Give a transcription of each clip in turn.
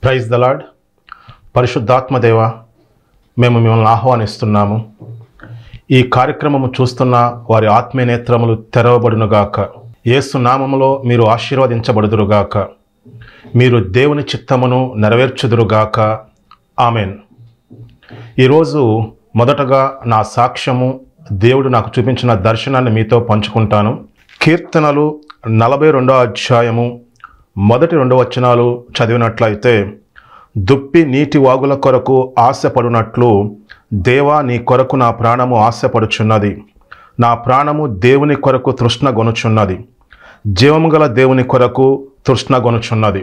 praise the lord పరిశుద్ధాత్మదేవ మేము మిమ్మల్ని ఆహ్వానిస్తున్నాము ఈ కార్యక్రమము చూస్తున్న వారి ఆత్మీయ నేత్రములు తెరవబడునుగాక యేసు నామములో మీరు ఆశీర్వదించబడుదురుగాక మీరు దేవుని చిత్తమును నెరవేర్చుదురుగాక ఆమెన్ ఈరోజు మొదటగా నా సాక్ష్యము దేవుడు నాకు చూపించిన దర్శనాన్ని మీతో పంచుకుంటాను కీర్తనలు నలభై రెండో అధ్యాయము మొదటి రెండు వచనాలు చదివినట్లయితే దుప్పి నీటి వాగుల కొరకు ఆశపడునట్లు దేవా నీ కొరకు నా ప్రాణము ఆశపడుచున్నది నా ప్రాణము దేవుని కొరకు తృష్ణ గొనుచున్నది జీవము గల దేవుని కొరకు తృష్ణ గొనుచున్నది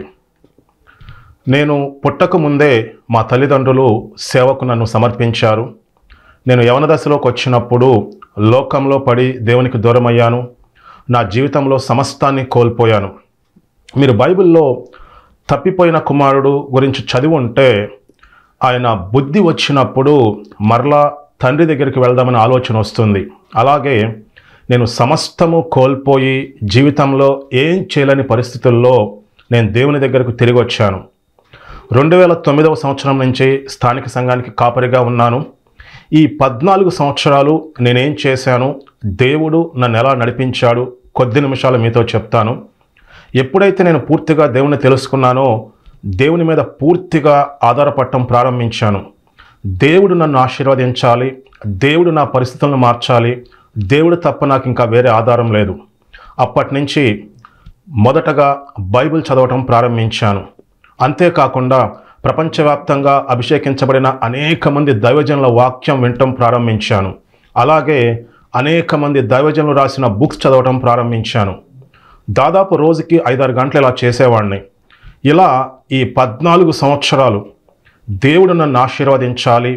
నేను పుట్టక ముందే మా తల్లిదండ్రులు సేవకు నన్ను సమర్పించారు నేను యవన దశలోకి వచ్చినప్పుడు లోకంలో పడి దేవునికి దూరమయ్యాను నా జీవితంలో సమస్తాన్ని కోల్పోయాను మీరు బైబిల్లో తప్పిపోయిన కుమారుడు గురించి చదివి ఉంటే ఆయన బుద్ధి వచ్చినప్పుడు మరలా తండ్రి దగ్గరికి వెళ్దామని ఆలోచన వస్తుంది అలాగే నేను సమస్తము కోల్పోయి జీవితంలో ఏం చేయలేని పరిస్థితుల్లో నేను దేవుని దగ్గరకు తిరిగి వచ్చాను రెండు వేల తొమ్మిదవ సంవత్సరం నుంచి స్థానిక సంఘానికి కాపరిగా ఉన్నాను ఈ పద్నాలుగు సంవత్సరాలు నేనేం చేశాను దేవుడు నన్ను ఎలా నడిపించాడు కొద్ది నిమిషాలు మీతో చెప్తాను ఎప్పుడైతే నేను పూర్తిగా దేవుని తెలుసుకున్నానో దేవుని మీద పూర్తిగా ఆధారపడటం ప్రారంభించాను దేవుడు నన్ను ఆశీర్వదించాలి దేవుడు నా పరిస్థితులను మార్చాలి దేవుడు తప్ప నాకు ఇంకా వేరే ఆధారం లేదు అప్పటి నుంచి మొదటగా బైబిల్ చదవటం ప్రారంభించాను అంతేకాకుండా ప్రపంచవ్యాప్తంగా అభిషేకించబడిన అనేక మంది దైవజనుల వాక్యం వినటం ప్రారంభించాను అలాగే అనేక మంది దైవజనులు రాసిన బుక్స్ చదవటం ప్రారంభించాను దాదాపు రోజుకి ఐదారు గంటలు ఇలా చేసేవాడిని ఇలా ఈ పద్నాలుగు సంవత్సరాలు దేవుడు నన్ను ఆశీర్వదించాలి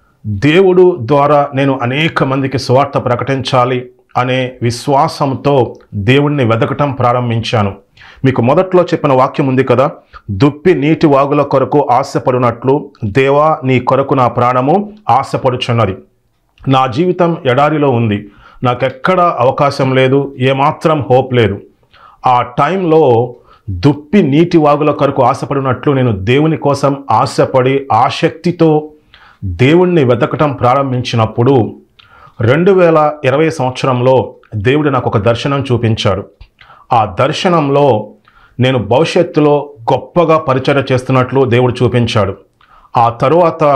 దేవుడు ద్వారా నేను అనేక మందికి స్వార్థ ప్రకటించాలి అనే విశ్వాసంతో దేవుణ్ణి వెతకటం ప్రారంభించాను మీకు మొదట్లో చెప్పిన వాక్యం ఉంది కదా దుప్పి నీటి వాగుల కొరకు ఆశపడినట్లు దేవా నీ కొరకు నా ప్రాణము ఆశపడుచున్నది నా జీవితం ఎడారిలో ఉంది నాకెక్కడ అవకాశం లేదు ఏమాత్రం హోప్ లేదు ఆ టైంలో దుప్పి నీటి వాగుల కొరకు ఆశపడినట్లు నేను దేవుని కోసం ఆశపడి ఆసక్తితో దేవుణ్ణి వెతకటం ప్రారంభించినప్పుడు రెండు వేల ఇరవై సంవత్సరంలో దేవుడు నాకు ఒక దర్శనం చూపించాడు ఆ దర్శనంలో నేను భవిష్యత్తులో గొప్పగా పరిచర్య చేస్తున్నట్లు దేవుడు చూపించాడు ఆ తరువాత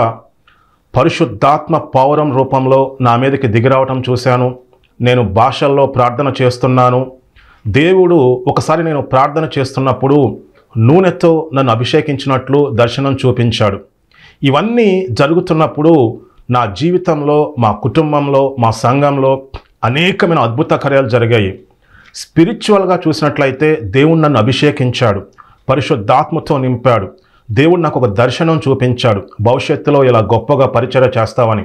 పరిశుద్ధాత్మ పౌరం రూపంలో నా మీదకి దిగిరావటం చూశాను నేను భాషల్లో ప్రార్థన చేస్తున్నాను దేవుడు ఒకసారి నేను ప్రార్థన చేస్తున్నప్పుడు నూనెతో నన్ను అభిషేకించినట్లు దర్శనం చూపించాడు ఇవన్నీ జరుగుతున్నప్పుడు నా జీవితంలో మా కుటుంబంలో మా సంఘంలో అనేకమైన అద్భుత కార్యాలు జరిగాయి స్పిరిచువల్గా చూసినట్లయితే దేవుడు నన్ను అభిషేకించాడు పరిశుద్ధాత్మతో నింపాడు దేవుడు నాకు ఒక దర్శనం చూపించాడు భవిష్యత్తులో ఇలా గొప్పగా పరిచయం చేస్తావని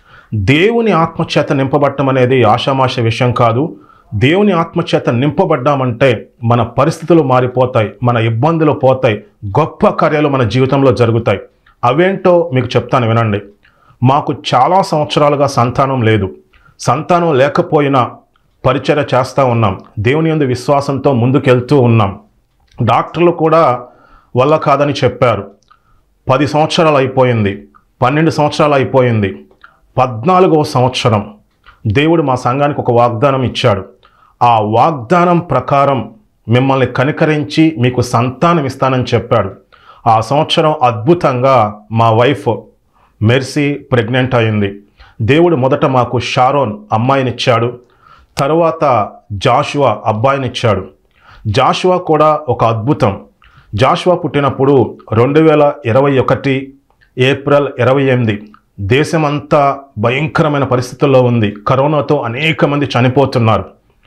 దేవుని ఆత్మచేత నింపబడటం అనేది ఆషామాష విషయం కాదు దేవుని ఆత్మచేత నింపబడ్డామంటే మన పరిస్థితులు మారిపోతాయి మన ఇబ్బందులు పోతాయి గొప్ప కార్యాలు మన జీవితంలో జరుగుతాయి అవేంటో మీకు చెప్తాను వినండి మాకు చాలా సంవత్సరాలుగా సంతానం లేదు సంతానం లేకపోయినా పరిచర్య చేస్తూ ఉన్నాం దేవుని యందు విశ్వాసంతో ముందుకెళ్తూ ఉన్నాం డాక్టర్లు కూడా వల్ల కాదని చెప్పారు పది సంవత్సరాలు అయిపోయింది పన్నెండు సంవత్సరాలు అయిపోయింది పద్నాలుగవ సంవత్సరం దేవుడు మా సంఘానికి ఒక వాగ్దానం ఇచ్చాడు ఆ వాగ్దానం ప్రకారం మిమ్మల్ని కనికరించి మీకు సంతానం ఇస్తానని చెప్పాడు ఆ సంవత్సరం అద్భుతంగా మా వైఫ్ మెర్సీ ప్రెగ్నెంట్ అయింది దేవుడు మొదట మాకు షారోన్ అమ్మాయినిచ్చాడు తరువాత జాషువా అబ్బాయినిచ్చాడు జాషువా కూడా ఒక అద్భుతం జాషువా పుట్టినప్పుడు రెండు వేల ఇరవై ఒకటి ఏప్రిల్ ఇరవై ఎనిమిది దేశమంతా భయంకరమైన పరిస్థితుల్లో ఉంది కరోనాతో అనేక మంది చనిపోతున్నారు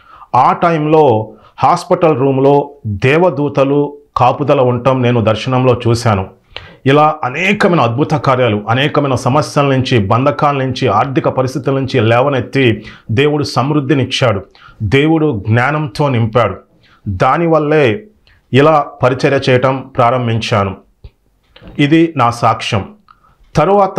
ఆ టైంలో హాస్పిటల్ రూమ్లో దేవదూతలు కాపుదల ఉండటం నేను దర్శనంలో చూశాను ఇలా అనేకమైన అద్భుత కార్యాలు అనేకమైన సమస్యల నుంచి బంధకాల నుంచి ఆర్థిక పరిస్థితుల నుంచి లేవనెత్తి దేవుడు సమృద్ధినిచ్చాడు దేవుడు జ్ఞానంతో నింపాడు దానివల్లే ఇలా పరిచర్య చేయటం ప్రారంభించాను ఇది నా సాక్ష్యం తరువాత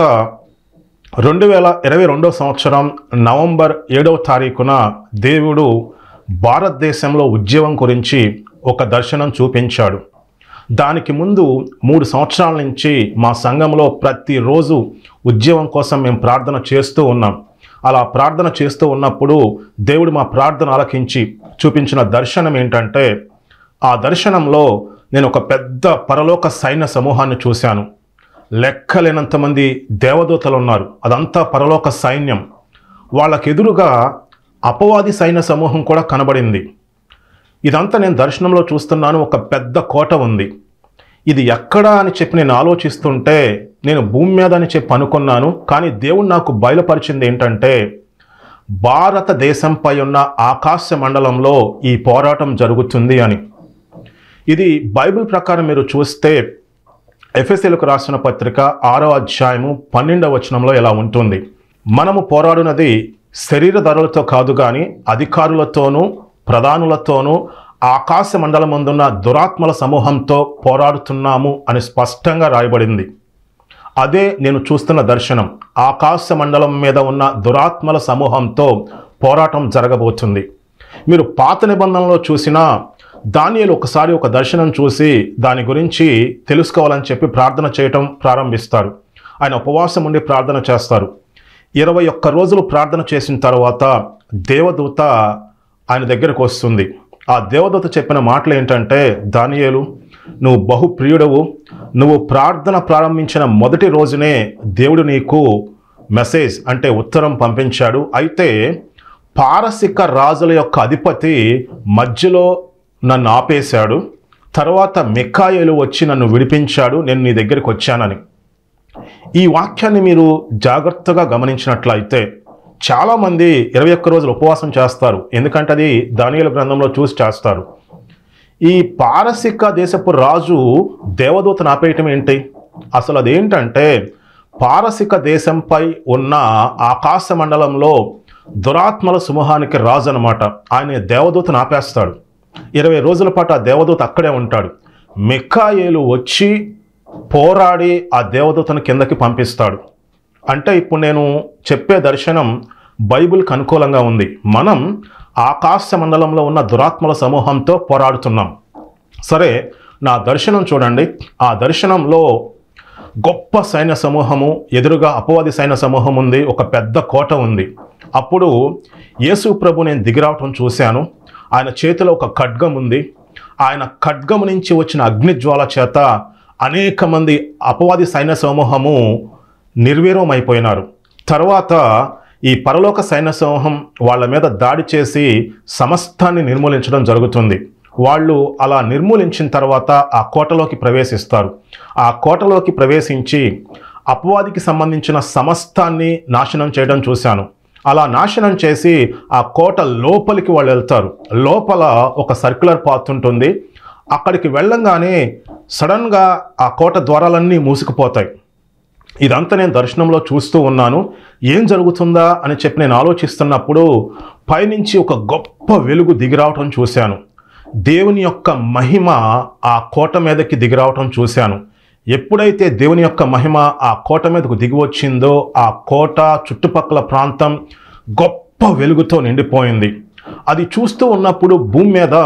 రెండు వేల ఇరవై రెండో సంవత్సరం నవంబర్ ఏడవ తారీఖున దేవుడు భారతదేశంలో ఉద్యమం గురించి ఒక దర్శనం చూపించాడు దానికి ముందు మూడు సంవత్సరాల నుంచి మా సంఘంలో ప్రతిరోజు ఉద్యోగం కోసం మేము ప్రార్థన చేస్తూ ఉన్నాం అలా ప్రార్థన చేస్తూ ఉన్నప్పుడు దేవుడు మా ప్రార్థన ఆలకించి చూపించిన దర్శనం ఏంటంటే ఆ దర్శనంలో నేను ఒక పెద్ద పరలోక సైన్య సమూహాన్ని చూశాను లెక్కలేనంతమంది దేవదూతలు ఉన్నారు అదంతా పరలోక సైన్యం వాళ్ళకి ఎదురుగా అపవాది సైన్య సమూహం కూడా కనబడింది ఇదంతా నేను దర్శనంలో చూస్తున్నాను ఒక పెద్ద కోట ఉంది ఇది ఎక్కడా అని చెప్పి నేను ఆలోచిస్తుంటే నేను భూమి మీద అని చెప్పి అనుకున్నాను కానీ దేవుడు నాకు బయలుపరిచింది ఏంటంటే భారతదేశంపై ఉన్న ఆకాశ మండలంలో ఈ పోరాటం జరుగుతుంది అని ఇది బైబిల్ ప్రకారం మీరు చూస్తే ఎఫ్ఎస్ఎలకు రాసిన పత్రిక ఆరో అధ్యాయము పన్నెండవ వచనంలో ఎలా ఉంటుంది మనము పోరాడునది శరీర ధరలతో కాదు కానీ అధికారులతోనూ ప్రధానులతోనూ ఆకాశ మండలమందున్న దురాత్మల సమూహంతో పోరాడుతున్నాము అని స్పష్టంగా రాయబడింది అదే నేను చూస్తున్న దర్శనం ఆకాశ మండలం మీద ఉన్న దురాత్మల సమూహంతో పోరాటం జరగబోతుంది మీరు పాత నిబంధనలో చూసినా దానియలు ఒకసారి ఒక దర్శనం చూసి దాని గురించి తెలుసుకోవాలని చెప్పి ప్రార్థన చేయటం ప్రారంభిస్తారు ఆయన ఉపవాసం ఉండి ప్రార్థన చేస్తారు ఇరవై ఒక్క రోజులు ప్రార్థన చేసిన తర్వాత దేవదూత ఆయన దగ్గరకు వస్తుంది ఆ దేవదూత చెప్పిన మాటలు ఏంటంటే దానియేలు నువ్వు బహు ప్రియుడవు నువ్వు ప్రార్థన ప్రారంభించిన మొదటి రోజునే దేవుడు నీకు మెసేజ్ అంటే ఉత్తరం పంపించాడు అయితే పారసిక రాజుల యొక్క అధిపతి మధ్యలో నన్ను ఆపేశాడు తర్వాత మిక్కాయేలు వచ్చి నన్ను విడిపించాడు నేను నీ దగ్గరికి వచ్చానని ఈ వాక్యాన్ని మీరు జాగ్రత్తగా గమనించినట్లయితే చాలామంది ఇరవై ఒక్క రోజులు ఉపవాసం చేస్తారు ఎందుకంటే అది దానియల గ్రంథంలో చూసి చేస్తారు ఈ పారసిక దేశపు రాజు దేవదూతను ఆపేయటం ఏంటి అసలు అదేంటంటే పారసిక దేశంపై ఉన్న ఆకాశ మండలంలో దురాత్మల సమూహానికి రాజు అనమాట ఆయన దేవదూతను ఆపేస్తాడు ఇరవై రోజుల పాటు ఆ దేవదూత అక్కడే ఉంటాడు మిక్కాయేలు వచ్చి పోరాడి ఆ దేవదూతను కిందకి పంపిస్తాడు అంటే ఇప్పుడు నేను చెప్పే దర్శనం బైబిల్కి అనుకూలంగా ఉంది మనం ఆకాశ మండలంలో ఉన్న దురాత్మల సమూహంతో పోరాడుతున్నాం సరే నా దర్శనం చూడండి ఆ దర్శనంలో గొప్ప సైన్య సమూహము ఎదురుగా అపవాది సైన్య సమూహం ఉంది ఒక పెద్ద కోట ఉంది అప్పుడు యేసు ప్రభు నేను దిగిరావటం చూశాను ఆయన చేతిలో ఒక ఖడ్గం ఉంది ఆయన ఖడ్గం నుంచి వచ్చిన అగ్నిజ్వాల చేత అనేక మంది అపవాది సైన్య సమూహము నిర్వీర్యం అయిపోయినారు తర్వాత ఈ పరలోక సైన్య సమూహం వాళ్ళ మీద దాడి చేసి సమస్తాన్ని నిర్మూలించడం జరుగుతుంది వాళ్ళు అలా నిర్మూలించిన తర్వాత ఆ కోటలోకి ప్రవేశిస్తారు ఆ కోటలోకి ప్రవేశించి అపవాదికి సంబంధించిన సమస్తాన్ని నాశనం చేయడం చూశాను అలా నాశనం చేసి ఆ కోట లోపలికి వాళ్ళు వెళ్తారు లోపల ఒక సర్క్యులర్ పాత్ ఉంటుంది అక్కడికి వెళ్ళంగానే సడన్గా ఆ కోట ద్వారాలన్నీ మూసుకుపోతాయి ఇదంతా నేను దర్శనంలో చూస్తూ ఉన్నాను ఏం జరుగుతుందా అని చెప్పి నేను ఆలోచిస్తున్నప్పుడు పైనుంచి ఒక గొప్ప వెలుగు దిగిరావటం చూశాను దేవుని యొక్క మహిమ ఆ కోట మీదకి దిగిరావటం చూశాను ఎప్పుడైతే దేవుని యొక్క మహిమ ఆ కోట మీదకు దిగి వచ్చిందో ఆ కోట చుట్టుపక్కల ప్రాంతం గొప్ప వెలుగుతో నిండిపోయింది అది చూస్తూ ఉన్నప్పుడు భూమి మీద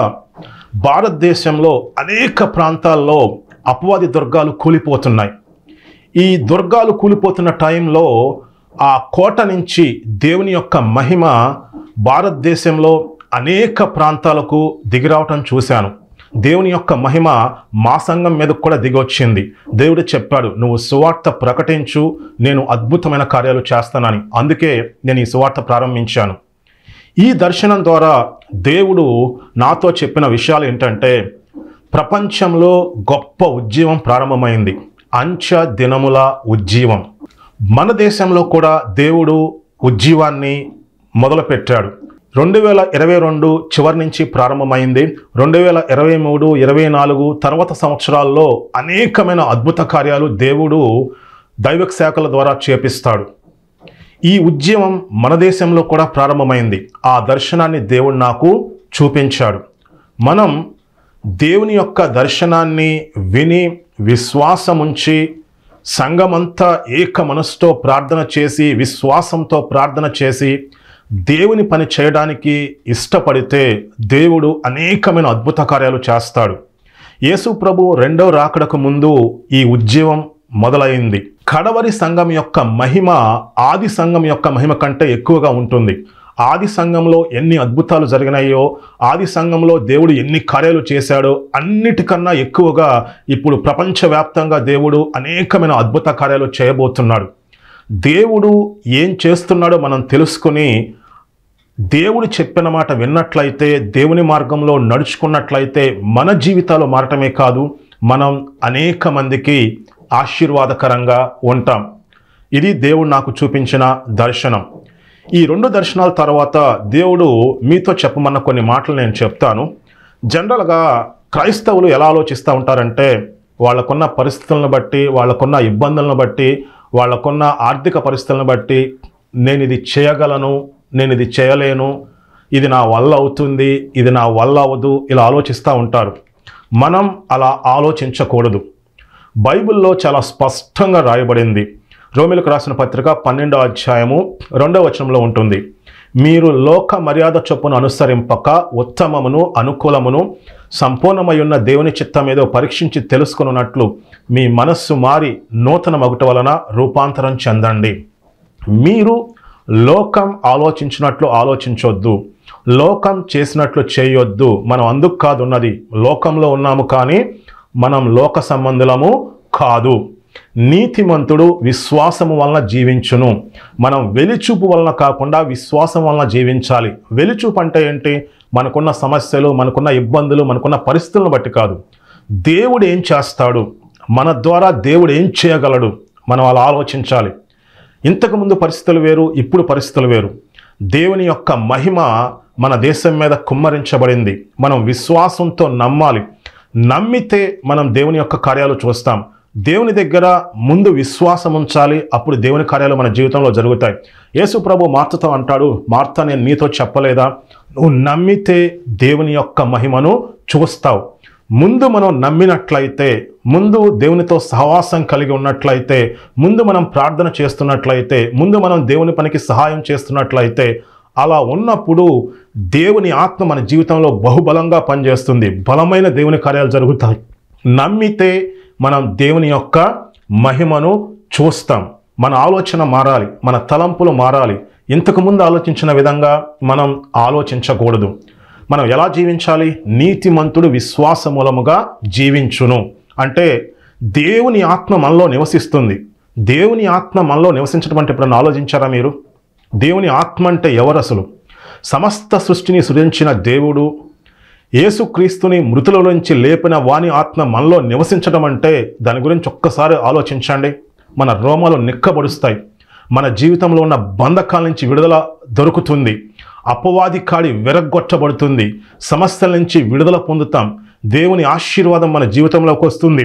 భారతదేశంలో అనేక ప్రాంతాల్లో అపవాది దుర్గాలు కూలిపోతున్నాయి ఈ దుర్గాలు కూలిపోతున్న టైంలో ఆ కోట నుంచి దేవుని యొక్క మహిమ భారతదేశంలో అనేక ప్రాంతాలకు దిగిరావటం చూశాను దేవుని యొక్క మహిమ మా సంఘం మీదకు కూడా దిగొచ్చింది దేవుడు చెప్పాడు నువ్వు సువార్త ప్రకటించు నేను అద్భుతమైన కార్యాలు చేస్తానని అందుకే నేను ఈ సువార్త ప్రారంభించాను ఈ దర్శనం ద్వారా దేవుడు నాతో చెప్పిన విషయాలు ఏంటంటే ప్రపంచంలో గొప్ప ఉద్యమం ప్రారంభమైంది అంచె దినముల ఉజ్జీవం మన దేశంలో కూడా దేవుడు ఉజ్జీవాన్ని మొదలుపెట్టాడు రెండు వేల ఇరవై రెండు చివరి నుంచి ప్రారంభమైంది రెండు వేల ఇరవై మూడు ఇరవై నాలుగు తర్వాత సంవత్సరాల్లో అనేకమైన అద్భుత కార్యాలు దేవుడు దైవిక శాఖల ద్వారా చేపిస్తాడు ఈ ఉద్యమం మన దేశంలో కూడా ప్రారంభమైంది ఆ దర్శనాన్ని దేవుడు నాకు చూపించాడు మనం దేవుని యొక్క దర్శనాన్ని విని విశ్వాసముంచి సంఘమంతా ఏక మనసుతో ప్రార్థన చేసి విశ్వాసంతో ప్రార్థన చేసి దేవుని పని చేయడానికి ఇష్టపడితే దేవుడు అనేకమైన అద్భుత కార్యాలు చేస్తాడు యేసు ప్రభు రెండో రాకడకు ముందు ఈ ఉద్యమం మొదలైంది కడవరి సంఘం యొక్క మహిమ ఆది సంఘం యొక్క మహిమ కంటే ఎక్కువగా ఉంటుంది ఆది సంఘంలో ఎన్ని అద్భుతాలు జరిగినాయో ఆది సంఘంలో దేవుడు ఎన్ని కార్యాలు చేశాడో అన్నిటికన్నా ఎక్కువగా ఇప్పుడు ప్రపంచవ్యాప్తంగా దేవుడు అనేకమైన అద్భుత కార్యాలు చేయబోతున్నాడు దేవుడు ఏం చేస్తున్నాడో మనం తెలుసుకుని దేవుడు చెప్పిన మాట విన్నట్లయితే దేవుని మార్గంలో నడుచుకున్నట్లయితే మన జీవితాలు మారటమే కాదు మనం అనేక మందికి ఆశీర్వాదకరంగా ఉంటాం ఇది దేవుడు నాకు చూపించిన దర్శనం ఈ రెండు దర్శనాల తర్వాత దేవుడు మీతో చెప్పమన్న కొన్ని మాటలు నేను చెప్తాను జనరల్గా క్రైస్తవులు ఎలా ఆలోచిస్తూ ఉంటారంటే వాళ్ళకున్న పరిస్థితులను బట్టి వాళ్ళకున్న ఇబ్బందులను బట్టి వాళ్ళకున్న ఆర్థిక పరిస్థితులను బట్టి నేను ఇది చేయగలను నేను ఇది చేయలేను ఇది నా వల్ల అవుతుంది ఇది నా వల్ల అవ్వదు ఇలా ఆలోచిస్తూ ఉంటారు మనం అలా ఆలోచించకూడదు బైబిల్లో చాలా స్పష్టంగా రాయబడింది రోమిలకు రాసిన పత్రిక పన్నెండో అధ్యాయము రెండవ వచనంలో ఉంటుంది మీరు లోక మర్యాద చొప్పున అనుసరింపక ఉత్తమమును అనుకూలమును సంపూర్ణమై ఉన్న దేవుని చిత్తం ఏదో పరీక్షించి తెలుసుకున్నట్లు మీ మనస్సు మారి నూతన మగుట వలన రూపాంతరం చెందండి మీరు లోకం ఆలోచించినట్లు ఆలోచించొద్దు లోకం చేసినట్లు చేయొద్దు మనం అందుకు కాదు ఉన్నది లోకంలో ఉన్నాము కానీ మనం లోక సంబంధులము కాదు నీతిమంతుడు విశ్వాసము వలన జీవించును మనం వెలిచూపు వలన కాకుండా విశ్వాసం వలన జీవించాలి వెలిచూపు అంటే ఏంటి మనకున్న సమస్యలు మనకున్న ఇబ్బందులు మనకున్న పరిస్థితులను బట్టి కాదు దేవుడు ఏం చేస్తాడు మన ద్వారా దేవుడు ఏం చేయగలడు మనం అలా ఆలోచించాలి ఇంతకుముందు పరిస్థితులు వేరు ఇప్పుడు పరిస్థితులు వేరు దేవుని యొక్క మహిమ మన దేశం మీద కుమ్మరించబడింది మనం విశ్వాసంతో నమ్మాలి నమ్మితే మనం దేవుని యొక్క కార్యాలు చూస్తాం దేవుని దగ్గర ముందు విశ్వాసం ఉంచాలి అప్పుడు దేవుని కార్యాలు మన జీవితంలో జరుగుతాయి యేసు ప్రభు మార్తతో అంటాడు మార్త నేను నీతో చెప్పలేదా నువ్వు నమ్మితే దేవుని యొక్క మహిమను చూస్తావు ముందు మనం నమ్మినట్లయితే ముందు దేవునితో సహవాసం కలిగి ఉన్నట్లయితే ముందు మనం ప్రార్థన చేస్తున్నట్లయితే ముందు మనం దేవుని పనికి సహాయం చేస్తున్నట్లయితే అలా ఉన్నప్పుడు దేవుని ఆత్మ మన జీవితంలో బహుబలంగా పనిచేస్తుంది బలమైన దేవుని కార్యాలు జరుగుతాయి నమ్మితే మనం దేవుని యొక్క మహిమను చూస్తాం మన ఆలోచన మారాలి మన తలంపులు మారాలి ఇంతకుముందు ఆలోచించిన విధంగా మనం ఆలోచించకూడదు మనం ఎలా జీవించాలి నీతిమంతుడు విశ్వాస మూలముగా జీవించును అంటే దేవుని ఆత్మ మనలో నివసిస్తుంది దేవుని ఆత్మ మనలో నివసించడం అంటే ఎప్పుడన్నా ఆలోచించారా మీరు దేవుని ఆత్మ అంటే ఎవరు అసలు సమస్త సృష్టిని సృజించిన దేవుడు యేసుక్రీస్తుని మృతులలోంచి లేపిన వాని ఆత్మ మనలో నివసించడం అంటే దాని గురించి ఒక్కసారి ఆలోచించండి మన రోమాలు నిక్కబడుస్తాయి మన జీవితంలో ఉన్న బంధకాల నుంచి విడుదల దొరుకుతుంది అపవాది కాడి విరగ్గొట్టబడుతుంది సమస్యల నుంచి విడుదల పొందుతాం దేవుని ఆశీర్వాదం మన జీవితంలోకి వస్తుంది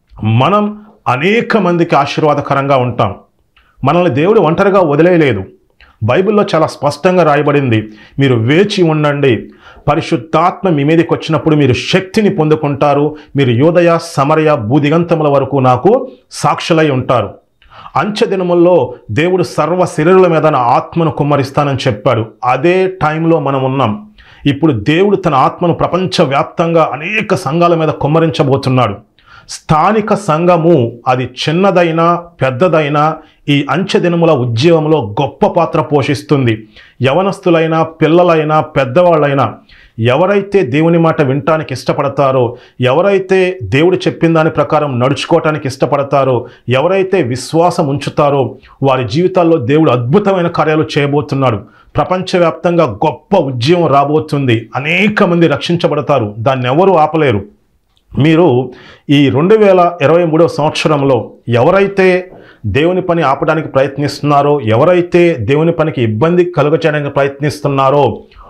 మనం అనేక మందికి ఆశీర్వాదకరంగా ఉంటాం మనల్ని దేవుడు ఒంటరిగా వదిలేయలేదు బైబిల్లో చాలా స్పష్టంగా రాయబడింది మీరు వేచి ఉండండి పరిశుద్ధాత్మ మీ మీదకి వచ్చినప్పుడు మీరు శక్తిని పొందుకుంటారు మీరు యోదయ సమరయ భూదిగంతముల వరకు నాకు సాక్షులై ఉంటారు అంచె దినముల్లో దేవుడు సర్వ శరీరుల మీద నా ఆత్మను కుమ్మరిస్తానని చెప్పాడు అదే టైంలో మనం ఉన్నాం ఇప్పుడు దేవుడు తన ఆత్మను ప్రపంచవ్యాప్తంగా అనేక సంఘాల మీద కుమ్మరించబోతున్నాడు స్థానిక సంఘము అది చిన్నదైనా పెద్దదైనా ఈ అంచె దినముల ఉద్యమంలో గొప్ప పాత్ర పోషిస్తుంది యవనస్తులైనా పిల్లలైనా పెద్దవాళ్ళైనా ఎవరైతే దేవుని మాట వినటానికి ఇష్టపడతారో ఎవరైతే దేవుడు చెప్పిన దాని ప్రకారం నడుచుకోవటానికి ఇష్టపడతారో ఎవరైతే విశ్వాసం ఉంచుతారో వారి జీవితాల్లో దేవుడు అద్భుతమైన కార్యాలు చేయబోతున్నాడు ప్రపంచవ్యాప్తంగా గొప్ప ఉద్యమం రాబోతుంది అనేక మంది రక్షించబడతారు దాన్ని ఎవరు ఆపలేరు మీరు ఈ రెండు వేల ఇరవై మూడవ సంవత్సరంలో ఎవరైతే దేవుని పని ఆపడానికి ప్రయత్నిస్తున్నారో ఎవరైతే దేవుని పనికి ఇబ్బంది కలుగచేయడానికి ప్రయత్నిస్తున్నారో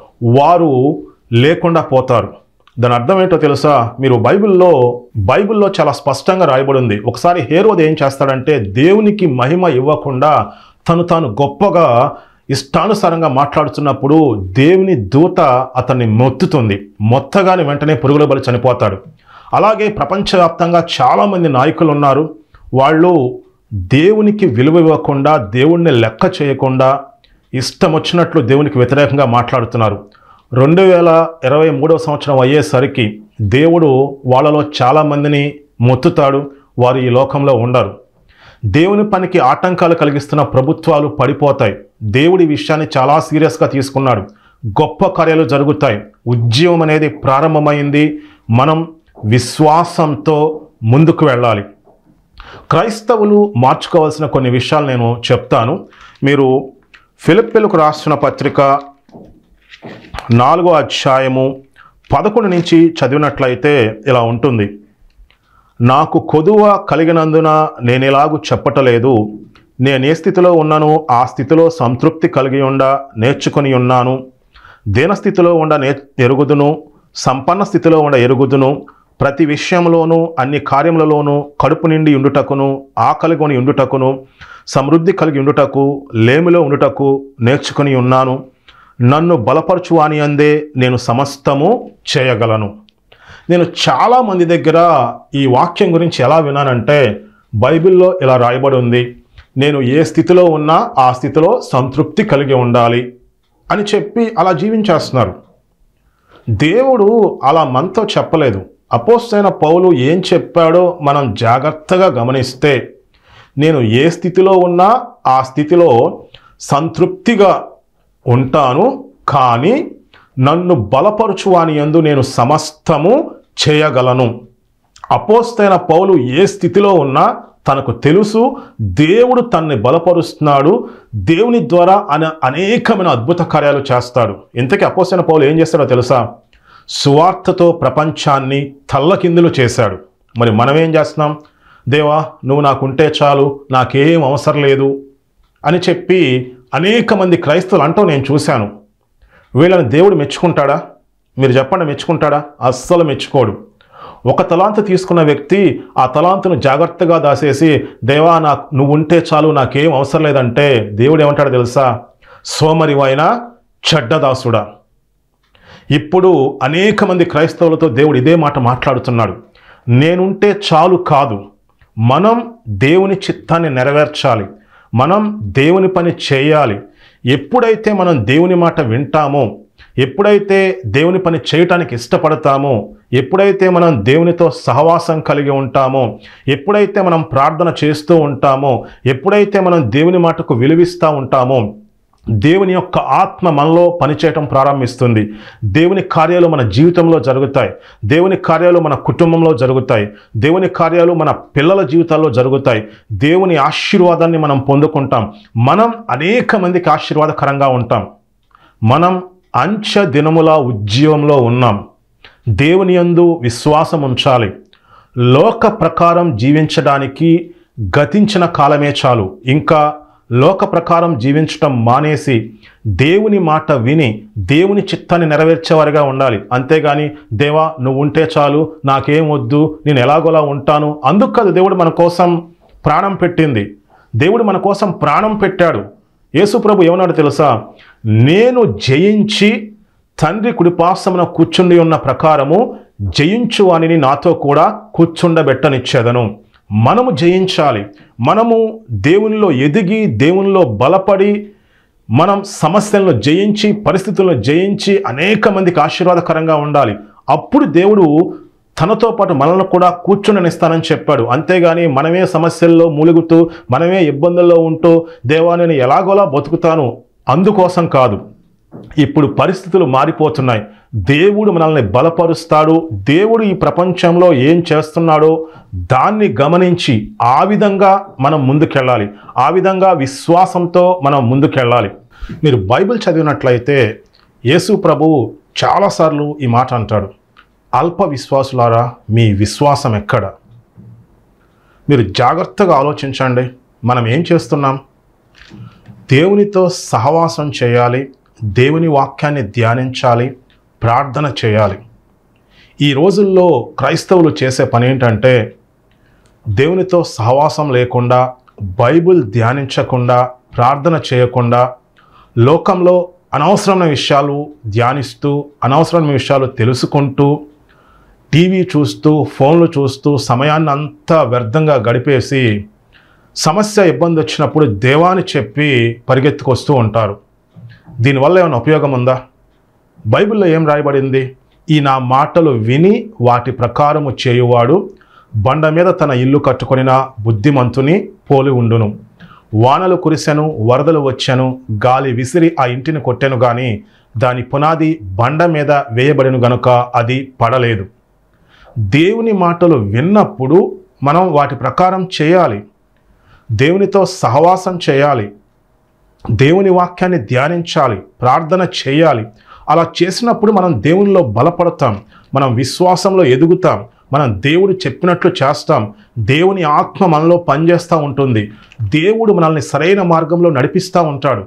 వారు లేకుండా పోతారు దాని అర్థం ఏంటో తెలుసా మీరు బైబిల్లో బైబిల్లో చాలా స్పష్టంగా రాయబడి ఉంది ఒకసారి హేరోది ఏం చేస్తాడంటే దేవునికి మహిమ ఇవ్వకుండా తను తాను గొప్పగా ఇష్టానుసారంగా మాట్లాడుతున్నప్పుడు దేవుని దూత అతన్ని మొత్తుతుంది మొత్తగానే వెంటనే పురుగుల బలి చనిపోతాడు అలాగే ప్రపంచవ్యాప్తంగా చాలామంది నాయకులు ఉన్నారు వాళ్ళు దేవునికి విలువ ఇవ్వకుండా దేవుణ్ణి లెక్క చేయకుండా ఇష్టం వచ్చినట్లు దేవునికి వ్యతిరేకంగా మాట్లాడుతున్నారు రెండు వేల ఇరవై మూడవ సంవత్సరం అయ్యేసరికి దేవుడు వాళ్ళలో చాలామందిని మొత్తుతాడు వారు ఈ లోకంలో ఉండరు దేవుని పనికి ఆటంకాలు కలిగిస్తున్న ప్రభుత్వాలు పడిపోతాయి దేవుడి విషయాన్ని చాలా సీరియస్గా తీసుకున్నాడు గొప్ప కార్యాలు జరుగుతాయి ఉద్యమం అనేది ప్రారంభమైంది మనం విశ్వాసంతో ముందుకు వెళ్ళాలి క్రైస్తవులు మార్చుకోవాల్సిన కొన్ని విషయాలు నేను చెప్తాను మీరు ఫిలిప్పిలకు రాసిన పత్రిక నాలుగో అధ్యాయము పదకొండు నుంచి చదివినట్లయితే ఇలా ఉంటుంది నాకు కొదువ కలిగినందున నేను ఇలాగు చెప్పటలేదు నేను ఏ స్థితిలో ఉన్నానో ఆ స్థితిలో సంతృప్తి కలిగి ఉండ నేర్చుకొని ఉన్నాను దీనస్థితిలో ఉండ నే ఎరుగుదును సంపన్న స్థితిలో ఉండ ఎరుగుదును ప్రతి విషయంలోనూ అన్ని కార్యములలోనూ కడుపు నిండి ఉండుటకును ఆకలిగొని ఉండుటకును సమృద్ధి కలిగి ఉండుటకు లేమిలో ఉండుటకు నేర్చుకొని ఉన్నాను నన్ను బలపరచు అని అందే నేను సమస్తము చేయగలను నేను చాలా మంది దగ్గర ఈ వాక్యం గురించి ఎలా విన్నానంటే బైబిల్లో ఇలా రాయబడి ఉంది నేను ఏ స్థితిలో ఉన్నా ఆ స్థితిలో సంతృప్తి కలిగి ఉండాలి అని చెప్పి అలా జీవించేస్తున్నారు దేవుడు అలా మనతో చెప్పలేదు అపోస్తైన పౌలు ఏం చెప్పాడో మనం జాగ్రత్తగా గమనిస్తే నేను ఏ స్థితిలో ఉన్నా ఆ స్థితిలో సంతృప్తిగా ఉంటాను కానీ నన్ను బలపరచు అని యందు నేను సమస్తము చేయగలను అపోస్తైన పౌలు ఏ స్థితిలో ఉన్నా తనకు తెలుసు దేవుడు తనని బలపరుస్తున్నాడు దేవుని ద్వారా అన అనేకమైన అద్భుత కార్యాలు చేస్తాడు ఇంతకీ అపోస్తైన పౌలు ఏం చేస్తాడో తెలుసా సువార్తతో ప్రపంచాన్ని తల్లకిందులు చేశాడు మరి మనం ఏం చేస్తున్నాం దేవా నువ్వు నాకుంటే చాలు నాకేం అవసరం లేదు అని చెప్పి అనేక మంది క్రైస్తవులు అంటూ నేను చూశాను వీళ్ళని దేవుడు మెచ్చుకుంటాడా మీరు చెప్పండి మెచ్చుకుంటాడా అస్సలు మెచ్చుకోడు ఒక తలాంతు తీసుకున్న వ్యక్తి ఆ తలాంతును జాగ్రత్తగా దాసేసి దేవా నాకు నువ్వు ఉంటే చాలు నాకేం అవసరం లేదంటే దేవుడు ఏమంటాడో తెలుసా సోమరివైన చెడ్డదాసుడా ఇప్పుడు అనేక మంది క్రైస్తవులతో దేవుడు ఇదే మాట మాట్లాడుతున్నాడు నేనుంటే చాలు కాదు మనం దేవుని చిత్తాన్ని నెరవేర్చాలి మనం దేవుని పని చేయాలి ఎప్పుడైతే మనం దేవుని మాట వింటామో ఎప్పుడైతే దేవుని పని చేయటానికి ఇష్టపడతామో ఎప్పుడైతే మనం దేవునితో సహవాసం కలిగి ఉంటామో ఎప్పుడైతే మనం ప్రార్థన చేస్తూ ఉంటామో ఎప్పుడైతే మనం దేవుని మాటకు విలువిస్తూ ఉంటామో దేవుని యొక్క ఆత్మ మనలో పనిచేయటం ప్రారంభిస్తుంది దేవుని కార్యాలు మన జీవితంలో జరుగుతాయి దేవుని కార్యాలు మన కుటుంబంలో జరుగుతాయి దేవుని కార్యాలు మన పిల్లల జీవితాల్లో జరుగుతాయి దేవుని ఆశీర్వాదాన్ని మనం పొందుకుంటాం మనం అనేక మందికి ఆశీర్వాదకరంగా ఉంటాం మనం అంచె దినముల ఉద్యమంలో ఉన్నాం దేవుని యందు విశ్వాసం ఉంచాలి లోక ప్రకారం జీవించడానికి గతించిన కాలమే చాలు ఇంకా లోక ప్రకారం జీవించటం మానేసి దేవుని మాట విని దేవుని చిత్తాన్ని నెరవేర్చేవారిగా ఉండాలి అంతేగాని దేవా నువ్వు ఉంటే చాలు నాకేం వద్దు నేను ఎలాగోలా ఉంటాను అందుకు కాదు దేవుడు మన కోసం ప్రాణం పెట్టింది దేవుడు మన కోసం ప్రాణం పెట్టాడు యేసు ప్రభు ఏమన్నాడు తెలుసా నేను జయించి తండ్రి కుడిపాసమున కూర్చుండి ఉన్న ప్రకారము జయించు వానిని నాతో కూడా కూర్చుండబెట్టనిచ్చేదను మనము జయించాలి మనము దేవునిలో ఎదిగి దేవునిలో బలపడి మనం సమస్యలను జయించి పరిస్థితులను జయించి అనేక మందికి ఆశీర్వాదకరంగా ఉండాలి అప్పుడు దేవుడు తనతో పాటు మనల్ని కూడా కూర్చుండనిస్తానని చెప్పాడు అంతేగాని మనమే సమస్యల్లో మూలుగుతూ మనమే ఇబ్బందుల్లో ఉంటూ దేవా నేను ఎలాగోలా బతుకుతాను అందుకోసం కాదు ఇప్పుడు పరిస్థితులు మారిపోతున్నాయి దేవుడు మనల్ని బలపరుస్తాడు దేవుడు ఈ ప్రపంచంలో ఏం చేస్తున్నాడో దాన్ని గమనించి ఆ విధంగా మనం ముందుకెళ్ళాలి ఆ విధంగా విశ్వాసంతో మనం ముందుకెళ్ళాలి మీరు బైబిల్ చదివినట్లయితే యేసు ప్రభువు చాలాసార్లు ఈ మాట అంటాడు అల్ప విశ్వాసులారా మీ విశ్వాసం ఎక్కడ మీరు జాగ్రత్తగా ఆలోచించండి మనం ఏం చేస్తున్నాం దేవునితో సహవాసం చేయాలి దేవుని వాక్యాన్ని ధ్యానించాలి ప్రార్థన చేయాలి ఈ రోజుల్లో క్రైస్తవులు చేసే పని ఏంటంటే దేవునితో సహవాసం లేకుండా బైబిల్ ధ్యానించకుండా ప్రార్థన చేయకుండా లోకంలో అనవసరమైన విషయాలు ధ్యానిస్తూ అనవసరమైన విషయాలు తెలుసుకుంటూ టీవీ చూస్తూ ఫోన్లు చూస్తూ సమయాన్ని అంతా వ్యర్థంగా గడిపేసి సమస్య ఇబ్బంది వచ్చినప్పుడు దేవాని చెప్పి పరిగెత్తుకొస్తూ ఉంటారు దీనివల్ల ఏమైనా ఉపయోగం ఉందా బైబిల్లో ఏం రాయబడింది ఈ నా మాటలు విని వాటి ప్రకారము చేయువాడు బండ మీద తన ఇల్లు కట్టుకొనిన బుద్ధిమంతుని పోలి ఉండును వానలు కురిసెను వరదలు వచ్చెను గాలి విసిరి ఆ ఇంటిని కొట్టెను గాని దాని పునాది బండ మీద వేయబడిన గనుక అది పడలేదు దేవుని మాటలు విన్నప్పుడు మనం వాటి ప్రకారం చేయాలి దేవునితో సహవాసం చేయాలి దేవుని వాక్యాన్ని ధ్యానించాలి ప్రార్థన చేయాలి అలా చేసినప్పుడు మనం దేవునిలో బలపడతాం మనం విశ్వాసంలో ఎదుగుతాం మనం దేవుడు చెప్పినట్లు చేస్తాం దేవుని ఆత్మ మనలో పనిచేస్తూ ఉంటుంది దేవుడు మనల్ని సరైన మార్గంలో నడిపిస్తూ ఉంటాడు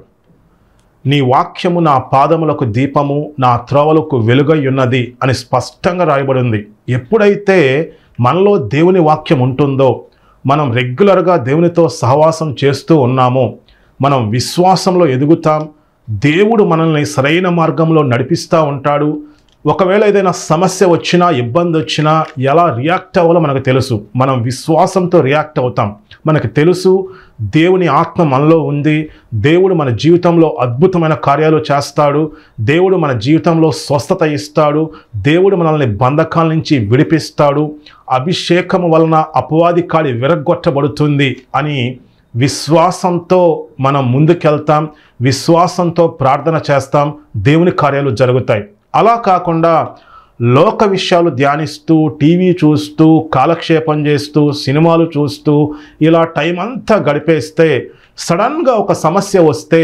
నీ వాక్యము నా పాదములకు దీపము నా త్రోవలకు వెలుగై ఉన్నది అని స్పష్టంగా రాయబడింది ఎప్పుడైతే మనలో దేవుని వాక్యం ఉంటుందో మనం రెగ్యులర్గా దేవునితో సహవాసం చేస్తూ ఉన్నామో మనం విశ్వాసంలో ఎదుగుతాం దేవుడు మనల్ని సరైన మార్గంలో నడిపిస్తూ ఉంటాడు ఒకవేళ ఏదైనా సమస్య వచ్చినా ఇబ్బంది వచ్చినా ఎలా రియాక్ట్ అవ్వాలో మనకు తెలుసు మనం విశ్వాసంతో రియాక్ట్ అవుతాం మనకు తెలుసు దేవుని ఆత్మ మనలో ఉంది దేవుడు మన జీవితంలో అద్భుతమైన కార్యాలు చేస్తాడు దేవుడు మన జీవితంలో స్వస్థత ఇస్తాడు దేవుడు మనల్ని బంధకాల నుంచి విడిపిస్తాడు అభిషేకం వలన అపవాది కాడి విరగొట్టబడుతుంది అని విశ్వాసంతో మనం ముందుకెళ్తాం విశ్వాసంతో ప్రార్థన చేస్తాం దేవుని కార్యాలు జరుగుతాయి అలా కాకుండా లోక విషయాలు ధ్యానిస్తూ టీవీ చూస్తూ కాలక్షేపం చేస్తూ సినిమాలు చూస్తూ ఇలా టైం అంతా గడిపేస్తే సడన్గా ఒక సమస్య వస్తే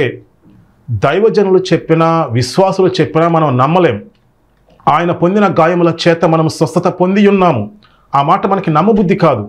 దైవజనులు చెప్పినా విశ్వాసులు చెప్పినా మనం నమ్మలేం ఆయన పొందిన గాయముల చేత మనం స్వస్థత పొంది ఉన్నాము ఆ మాట మనకి నమ్మబుద్ధి కాదు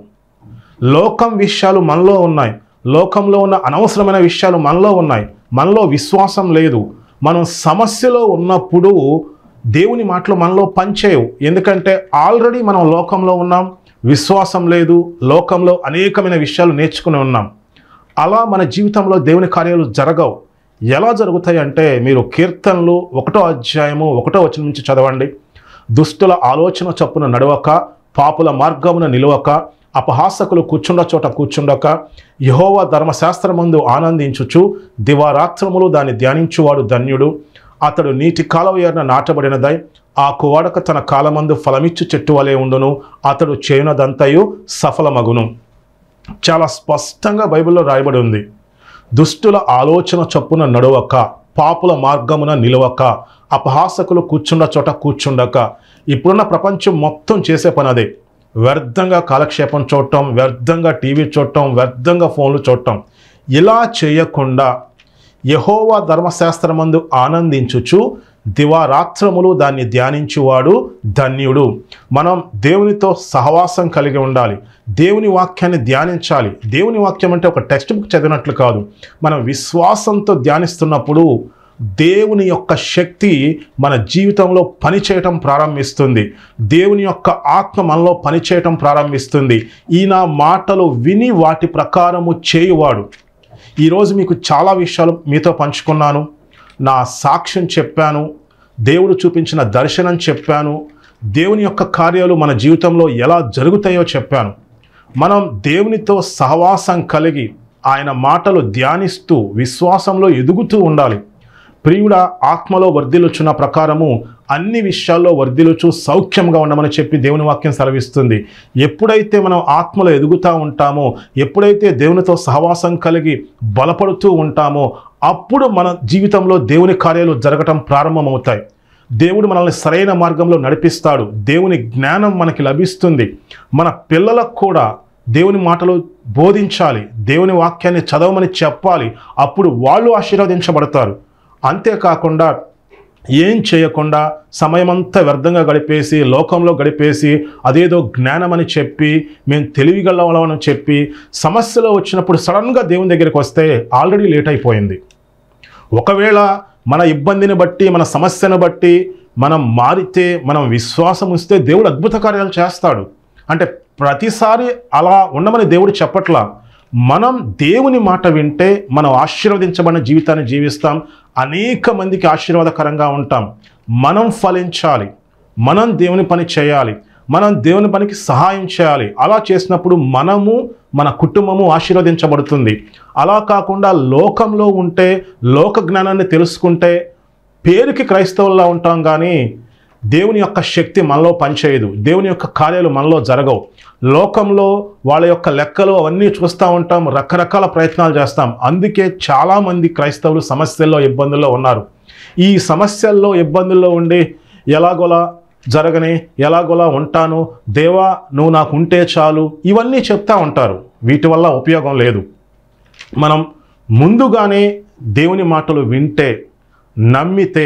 లోకం విషయాలు మనలో ఉన్నాయి లోకంలో ఉన్న అనవసరమైన విషయాలు మనలో ఉన్నాయి మనలో విశ్వాసం లేదు మనం సమస్యలో ఉన్నప్పుడు దేవుని మాటలు మనలో పనిచేయవు ఎందుకంటే ఆల్రెడీ మనం లోకంలో ఉన్నాం విశ్వాసం లేదు లోకంలో అనేకమైన విషయాలు నేర్చుకుని ఉన్నాం అలా మన జీవితంలో దేవుని కార్యాలు జరగవు ఎలా జరుగుతాయి అంటే మీరు కీర్తనలు ఒకటో అధ్యాయము ఒకటో వచనం నుంచి చదవండి దుష్టుల ఆలోచన చొప్పున నడవక పాపుల మార్గమున నిలవక అపహాసకులు కూర్చుండ చోట కూర్చుండక యహోవా ధర్మశాస్త్రమందు ఆనందించుచు దివారాత్రములు దాన్ని ధ్యానించువాడు ధన్యుడు అతడు నీటి కాలువ ఎర్న నాటబడినదై ఆ కువాడక తన కాలమందు ఫలమిచ్చు చెట్టు వలె ఉండును అతడు చేయునదంతయు సఫలమగును చాలా స్పష్టంగా బైబిల్లో రాయబడి ఉంది దుష్టుల ఆలోచన చొప్పున నడవక పాపుల మార్గమున నిలవక అపహాసకులు కూర్చుండ చోట కూర్చుండక ఇప్పుడున్న ప్రపంచం మొత్తం చేసే పని అదే వ్యర్థంగా కాలక్షేపం చూడటం వ్యర్థంగా టీవీ చూడటం వ్యర్థంగా ఫోన్లు చూడటం ఇలా చేయకుండా యహోవా ధర్మశాస్త్రమందు ఆనందించుచు దివారాత్రములు దాన్ని ధ్యానించువాడు ధన్యుడు మనం దేవునితో సహవాసం కలిగి ఉండాలి దేవుని వాక్యాన్ని ధ్యానించాలి దేవుని వాక్యం అంటే ఒక టెక్స్ట్ బుక్ చదివినట్లు కాదు మనం విశ్వాసంతో ధ్యానిస్తున్నప్పుడు దేవుని యొక్క శక్తి మన జీవితంలో పనిచేయటం ప్రారంభిస్తుంది దేవుని యొక్క ఆత్మ మనలో పనిచేయటం ప్రారంభిస్తుంది ఈ నా మాటలు విని వాటి ప్రకారము చేయువాడు ఈరోజు మీకు చాలా విషయాలు మీతో పంచుకున్నాను నా సాక్ష్యం చెప్పాను దేవుడు చూపించిన దర్శనం చెప్పాను దేవుని యొక్క కార్యాలు మన జీవితంలో ఎలా జరుగుతాయో చెప్పాను మనం దేవునితో సహవాసం కలిగి ఆయన మాటలు ధ్యానిస్తూ విశ్వాసంలో ఎదుగుతూ ఉండాలి ప్రియుడ ఆత్మలో వర్ధిల్లుచున్న ప్రకారము అన్ని విషయాల్లో వర్ధిల్లుచు సౌఖ్యంగా ఉండమని చెప్పి దేవుని వాక్యం సెలవిస్తుంది ఎప్పుడైతే మనం ఆత్మలో ఎదుగుతూ ఉంటామో ఎప్పుడైతే దేవునితో సహవాసం కలిగి బలపడుతూ ఉంటామో అప్పుడు మన జీవితంలో దేవుని కార్యాలు జరగటం ప్రారంభమవుతాయి దేవుడు మనల్ని సరైన మార్గంలో నడిపిస్తాడు దేవుని జ్ఞానం మనకి లభిస్తుంది మన పిల్లలకు కూడా దేవుని మాటలు బోధించాలి దేవుని వాక్యాన్ని చదవమని చెప్పాలి అప్పుడు వాళ్ళు ఆశీర్వదించబడతారు అంతేకాకుండా ఏం చేయకుండా సమయమంతా వ్యర్థంగా గడిపేసి లోకంలో గడిపేసి అదేదో జ్ఞానమని చెప్పి మేము తెలివిగలవని చెప్పి సమస్యలో వచ్చినప్పుడు సడన్గా దేవుని దగ్గరికి వస్తే ఆల్రెడీ లేట్ అయిపోయింది ఒకవేళ మన ఇబ్బందిని బట్టి మన సమస్యను బట్టి మనం మారితే మనం విశ్వాసం ఇస్తే దేవుడు అద్భుత కార్యాలు చేస్తాడు అంటే ప్రతిసారి అలా ఉండమని దేవుడు చెప్పట్లా మనం దేవుని మాట వింటే మనం ఆశీర్వదించబడిన జీవితాన్ని జీవిస్తాం అనేక మందికి ఆశీర్వాదకరంగా ఉంటాం మనం ఫలించాలి మనం దేవుని పని చేయాలి మనం దేవుని పనికి సహాయం చేయాలి అలా చేసినప్పుడు మనము మన కుటుంబము ఆశీర్వదించబడుతుంది అలా కాకుండా లోకంలో ఉంటే లోక జ్ఞానాన్ని తెలుసుకుంటే పేరుకి క్రైస్తవుల్లా ఉంటాం కానీ దేవుని యొక్క శక్తి మనలో పనిచేయదు దేవుని యొక్క కార్యాలు మనలో జరగవు లోకంలో వాళ్ళ యొక్క లెక్కలు అవన్నీ చూస్తూ ఉంటాం రకరకాల ప్రయత్నాలు చేస్తాం అందుకే చాలామంది క్రైస్తవులు సమస్యల్లో ఇబ్బందుల్లో ఉన్నారు ఈ సమస్యల్లో ఇబ్బందుల్లో ఉండి ఎలాగోలా జరగని ఎలాగోలా ఉంటాను దేవా నువ్వు నాకు ఉంటే చాలు ఇవన్నీ చెప్తా ఉంటారు వీటి వల్ల ఉపయోగం లేదు మనం ముందుగానే దేవుని మాటలు వింటే నమ్మితే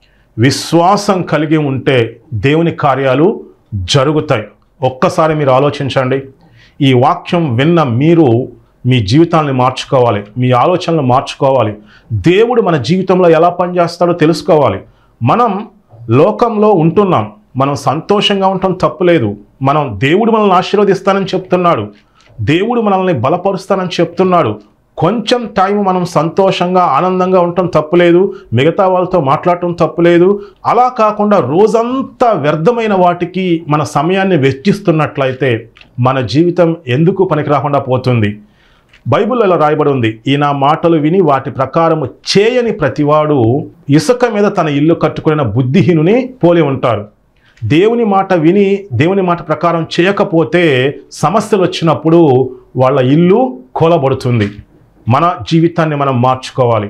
విశ్వాసం కలిగి ఉంటే దేవుని కార్యాలు జరుగుతాయి ఒక్కసారి మీరు ఆలోచించండి ఈ వాక్యం విన్న మీరు మీ జీవితాన్ని మార్చుకోవాలి మీ ఆలోచనలు మార్చుకోవాలి దేవుడు మన జీవితంలో ఎలా పనిచేస్తాడో తెలుసుకోవాలి మనం లోకంలో ఉంటున్నాం మనం సంతోషంగా ఉండటం తప్పులేదు మనం దేవుడు మనల్ని ఆశీర్వదిస్తానని చెప్తున్నాడు దేవుడు మనల్ని బలపరుస్తానని చెప్తున్నాడు కొంచెం టైం మనం సంతోషంగా ఆనందంగా ఉండటం తప్పులేదు మిగతా వాళ్ళతో మాట్లాడటం తప్పులేదు అలా కాకుండా రోజంతా వ్యర్థమైన వాటికి మన సమయాన్ని వెచ్చిస్తున్నట్లయితే మన జీవితం ఎందుకు పనికి రాకుండా పోతుంది బైబిల్లో ఇలా రాయబడి ఉంది ఈ నా మాటలు విని వాటి ప్రకారము చేయని ప్రతివాడు ఇసుక మీద తన ఇల్లు కట్టుకున్న బుద్ధిహీనుని పోలి ఉంటారు దేవుని మాట విని దేవుని మాట ప్రకారం చేయకపోతే సమస్యలు వచ్చినప్పుడు వాళ్ళ ఇల్లు కూలబడుతుంది మన జీవితాన్ని మనం మార్చుకోవాలి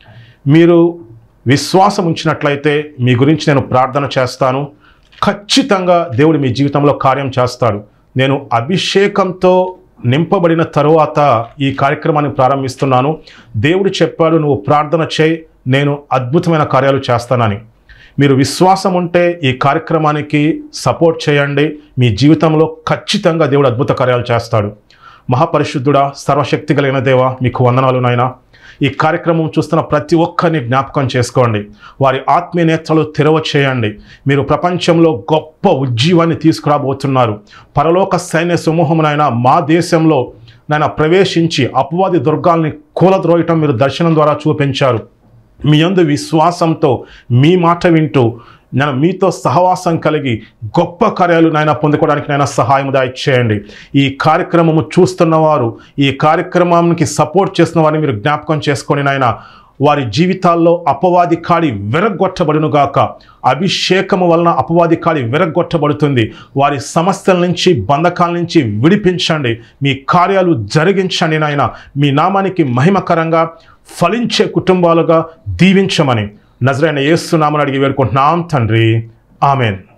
మీరు విశ్వాసం ఉంచినట్లయితే మీ గురించి నేను ప్రార్థన చేస్తాను ఖచ్చితంగా దేవుడు మీ జీవితంలో కార్యం చేస్తాడు నేను అభిషేకంతో నింపబడిన తరువాత ఈ కార్యక్రమాన్ని ప్రారంభిస్తున్నాను దేవుడు చెప్పాడు నువ్వు ప్రార్థన చేయి నేను అద్భుతమైన కార్యాలు చేస్తానని మీరు విశ్వాసం ఉంటే ఈ కార్యక్రమానికి సపోర్ట్ చేయండి మీ జీవితంలో ఖచ్చితంగా దేవుడు అద్భుత కార్యాలు చేస్తాడు మహాపరిశుద్ధుడా సర్వశక్తి కలిగిన దేవ మీకు వందనాలు నాయనా ఈ కార్యక్రమం చూస్తున్న ప్రతి ఒక్కరిని జ్ఞాపకం చేసుకోండి వారి ఆత్మీయ నేత్రాలు తెరవ చేయండి మీరు ప్రపంచంలో గొప్ప ఉజ్జీవాన్ని తీసుకురాబోతున్నారు పరలోక సైన్య సమూహమునైనా మా దేశంలో నాయన ప్రవేశించి అపవాది దుర్గాల్ని కూలద్రోయటం మీరు దర్శనం ద్వారా చూపించారు మీ యందు విశ్వాసంతో మీ మాట వింటూ నేను మీతో సహవాసం కలిగి గొప్ప కార్యాలు నాయన పొందుకోవడానికి నాయన సహాయం దయచేయండి ఈ కార్యక్రమము చూస్తున్న వారు ఈ కార్యక్రమానికి సపోర్ట్ చేస్తున్న వారిని మీరు జ్ఞాపకం చేసుకొని నాయన వారి జీవితాల్లో అపవాది కాడి విరగొట్టబడును గాక అభిషేకము వలన అపవాది కాడి విరగొట్టబడుతుంది వారి సమస్యల నుంచి బంధకాల నుంచి విడిపించండి మీ కార్యాలు జరిగించండి నాయన మీ నామానికి మహిమకరంగా ఫలించే కుటుంబాలుగా దీవించమని నజరైన యేసునామని అడిగి వేడుకుంటున్నాం తండ్రి ఆమెన్